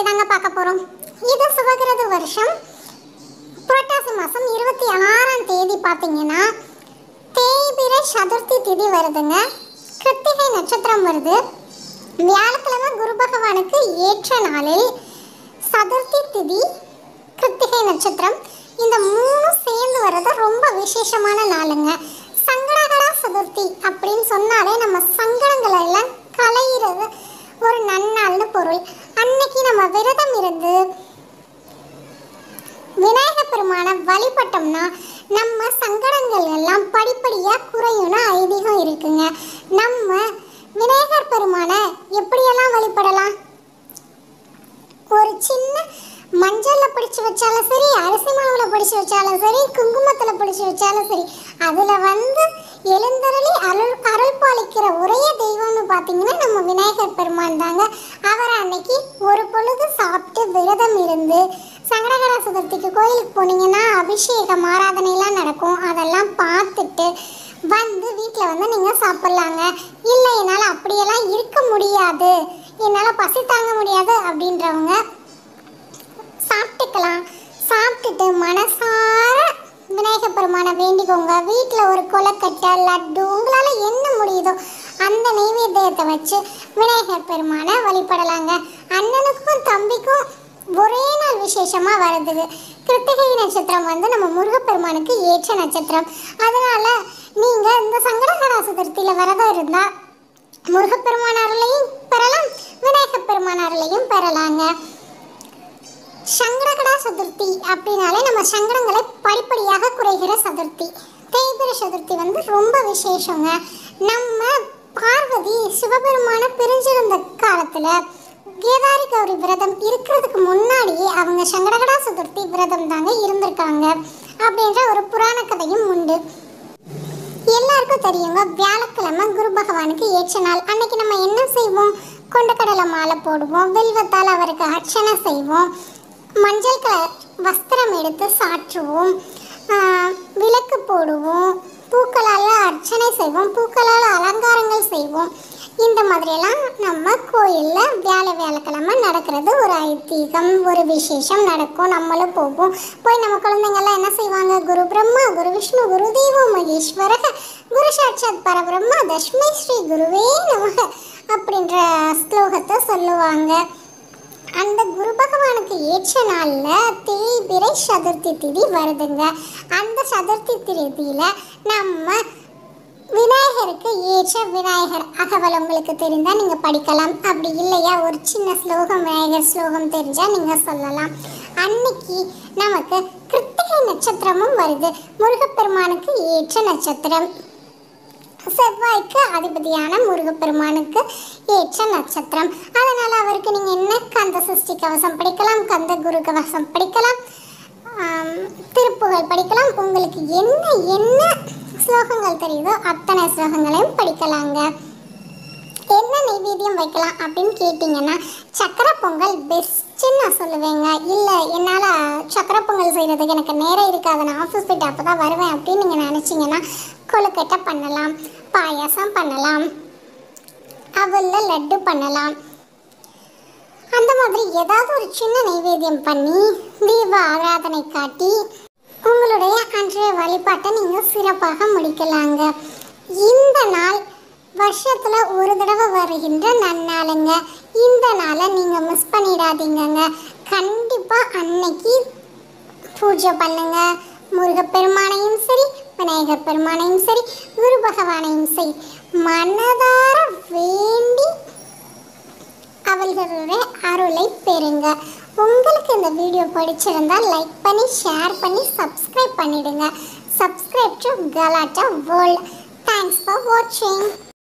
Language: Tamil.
தாங்க பார்க்க போறோம் இது சுபகிருத வருஷம் புரட்டாசி மாசம் இருபத்தி ஆறாம் தேதி பார்த்தீங்கன்னா தேய்பிரை சதுர்த்தி திதி வருதுங்க கிருத்திகை நட்சத்திரம் வருது வியாழக்கிழமை குரு பகவானுக்கு ஏற்ற நாளில் சதுர்த்தி திதி கிருத்திகை நட்சத்திரம் இந்த மூணு சேர்ந்து வர்றது ரொம்ப விசேஷமான நாளுங்க சங்கடகரா சதுர்த்தி அப்படின்னு சொன்னாலே நம்ம சங்கடங்களை எல்லாம் களையிறது ஒரு நன்னாள்னு பொருள் அன்னைக்கு நம்ம விரதம் இருந்து விநாயக பெருமானை வழிபட்டோம்னா நம்ம சங்கடங்கள் எல்லாம் படிப்படியாக குறையும்னு ஐதீகம் இருக்குங்க நம்ம விநாயகர் பெருமானை எப்படியெல்லாம் வழிபடலாம் ஒரு சின்ன மஞ்சள்ல பிடிச்சு வச்சாலும் சரி அரிசி மாவுல பிடிச்சு வச்சாலும் சரி குங்குமத்துல பிடிச்சு வச்சாலும் சரி அதுல வந்து எழுந்தருளி அருள் அருள் பாலிக்கிற ஒரே தெய்வம்னு பார்த்தீங்கன்னா நம்ம விநாயகர் பெருமான் தாங்க அவர் அன்னைக்கு ஒரு பொழுது சாப்பிட்டு விரதம் இருந்து சங்கடகர சதுர்த்திக்கு கோயிலுக்கு போனீங்கன்னா அபிஷேகம் ஆராதனைலாம் நடக்கும் அதெல்லாம் பார்த்துட்டு வந்து வீட்டில் வந்து நீங்கள் சாப்பிட்லாங்க இல்லை என்னால் அப்படியெல்லாம் இருக்க முடியாது என்னால் பசி தாங்க முடியாது அப்படின்றவங்க சாப்பிட்டுக்கலாம் சாப்பிட்டுட்டு மனசார விநாயகர் பெருமானை வேண்டிக்கோங்க வீட்டில் ஒரு கொலக்கட்டை லட்டு உங்களால் என்ன முடியுதோ அந்த நெய்வேத்தியத்தை வச்சு விநாயகர் பெருமானை வழிபடலாங்க அண்ணனுக்கும் தம்பிக்கும் ஒரே நாள் விசேஷமாக வருது கிருத்திகை நட்சத்திரம் வந்து நம்ம முருகப்பெருமானுக்கு ஏற்ற நட்சத்திரம் அதனால நீங்கள் இந்த சங்கடகரா சதுர்த்தியில் விரதம் இருந்தால் முருகப்பெருமான் அருளையும் பெறலாம் விநாயகர் பெருமான் அருளையும் பெறலாங்க சங்கடகடா சதுர்த்தி அப்படின்னாலே நம்ம சங்கடங்களை படிப்படியாக குறைகிற சதுர்த்தி தேய்பிர சதுர்த்தி வந்து ரொம்ப விசேஷங்க நம்ம பார்வதி சிவபெருமான பிரிஞ்சிருந்த காலத்துல கேதாரி கௌரி விரதம் இருக்கிறதுக்கு முன்னாடியே அவங்க சங்கடகடா சதுர்த்தி விரதம் தாங்க இருந்திருக்காங்க அப்படின்ற ஒரு புராண கதையும் உண்டு எல்லாருக்கும் தெரியுங்க வியாழக்கிழமை குரு பகவானுக்கு ஏற்ற நாள் அன்னைக்கு நம்ம என்ன செய்வோம் கொண்டக்கடலை மாலை போடுவோம் வில்வத்தால் அவருக்கு அர்ச்சனை செய்வோம் மஞ்சள் கலர் வஸ்திரம் எடுத்து சாற்றுவோம் ஆஹ், விளக்கு போடுவோம் பூக்களால் அர்ச்சனை செய்வோம் பூக்களால் அலங்காரங்கள் செய்வோம் இந்த மாதிரியெல்லாம் நம்ம கோயிலில் வியாழ வியாழக்கிழமை நடக்கிறது ஒரு ஐதீகம் ஒரு விசேஷம் நடக்கும் நம்மளும் போவோம் போய் நம்ம குழந்தைங்கள்லாம் என்ன செய்வாங்க குரு பிரம்மா குரு விஷ்ணு குரு தேவோ மகேஸ்வரக குரு சாட்சாத் பரபிரம்மா தஷ்மை ஸ்ரீ குருவே நமக அப்படின்ற ஸ்லோகத்தை சொல்லுவாங்க அந்த குரு பகவானுக்கு ஏற்ற நாளில் தேய்பிரை சதுர்த்தி திதி வருதுங்க அந்த சதுர்த்தி திதியில் நம்ம விநாயகருக்கு ஏற்ற விநாயகர் அகவல் உங்களுக்கு தெரிந்தால் நீங்கள் படிக்கலாம் அப்படி இல்லையா ஒரு சின்ன ஸ்லோகம் விநாயகர் ஸ்லோகம் தெரிஞ்சால் நீங்கள் சொல்லலாம் அன்னைக்கு நமக்கு கிருத்திகை நட்சத்திரமும் வருது முருகப்பெருமானுக்கு ஏற்ற நட்சத்திரம் செவ்வாய்க்கு அதிபதியான முருகப்பெருமானுக்கு ஏற்ற நட்சத்திரம் அதனால் அவருக்கு நீங்கள் என்ன கந்த சஷ்டி கவசம் படிக்கலாம் கந்த குரு கவசம் படிக்கலாம் ஆம், திருப்புகழ் படிக்கலாம் உங்களுக்கு என்ன என்ன ஸ்லோகங்கள் தெரியுதோ அத்தனை ஸ்லோகங்களையும் படிக்கலாங்க என்ன நைவேத்தியம் வைக்கலாம் அப்படின்னு கேட்டிங்கன்னா சக்கரை பொங்கல் பெஸ்ட்டுன்னு நான் சொல்லுவேங்க இல்லை என்னால் சக்கரை பொங்கல் செய்கிறதுக்கு எனக்கு நேரம் இருக்காது நான் ஆஃபீஸ் போயிட்டு அப்போ தான் வருவேன் அப்படின்னு நீங்கள் நினச்சிங்கன்னா கொழுக்கட்டை பண்ணலாம் பாயாசம் பண்ணலாம் அவலில் லட்டு பண்ணலாம் அந்த மாதிரி ஏதாவது ஒரு சின்ன நைவேத்தியம் பண்ணி தீப ஆராதனை காட்டி உங்களுடைய அன்றைய வழிபாட்டை நீங்கள் சிறப்பாக முடிக்கலாங்க இந்த நாள் வருஷத்தில் ஒரு தடவை வருகின்ற நன்னாளுங்க இந்த நாளை நீங்கள் மிஸ் பண்ணிடாதீங்கங்க கண்டிப்பாக அன்னைக்கு பூஜை பண்ணுங்க முருகப்பெருமானையும் சரி விநாயகர் பெருமானையும் சரி குரு பகவானையும் சரி மனதார வேண்டி அவர்களுடைய அருளை பெறுங்க உங்களுக்கு இந்த வீடியோ பிடிச்சிருந்தால் லைக் பண்ணி ஷேர் பண்ணி சப்ஸ்கிரைப் பண்ணிடுங்க subscribe to Galatta world thanks for வாட்சிங்